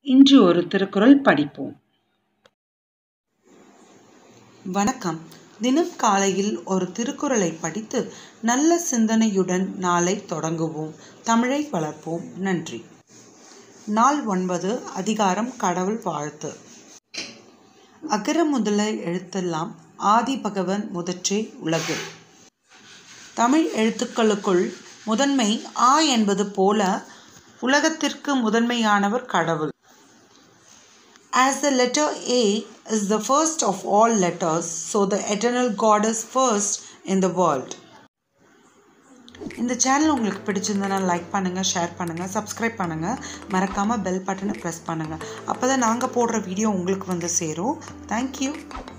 இன்று ஒரு திருக்குறள் படிப்போம் வணக்கம் தினம் காலையில் ஒரு திருக்குறளை படித்து நல்ல சிந்தனையுடன் நாளை தொடங்குவோம் தமிழை வளர்ப்போம் நன்றி நாள் ஒன்பது அதிகாரம் கடவுள் வாழ்த்து அகர முதல எழுத்தெல்லாம் ஆதி பகவன் முதற்றே உலகு தமிழ் எழுத்துக்களுக்குள் முதன்மை ஆ என்பது போல உலகத்திற்கு முதன்மையானவர் கடவுள் As the letter A is the first of all letters, so the eternal God is first in the world. இந்த சேனல் உங்களுக்கு பிடிச்சிருந்தனா லைக் பண்ணுங்கள் ஷேர் பண்ணுங்கள் சப்ஸ்கிரைப் பண்ணுங்கள் மறக்காமல் பெல் பட்டனை ப்ரெஸ் பண்ணுங்கள் அப்போ தான் நாங்கள் போடுற வீடியோ உங்களுக்கு வந்து சேரும் தேங்க்யூ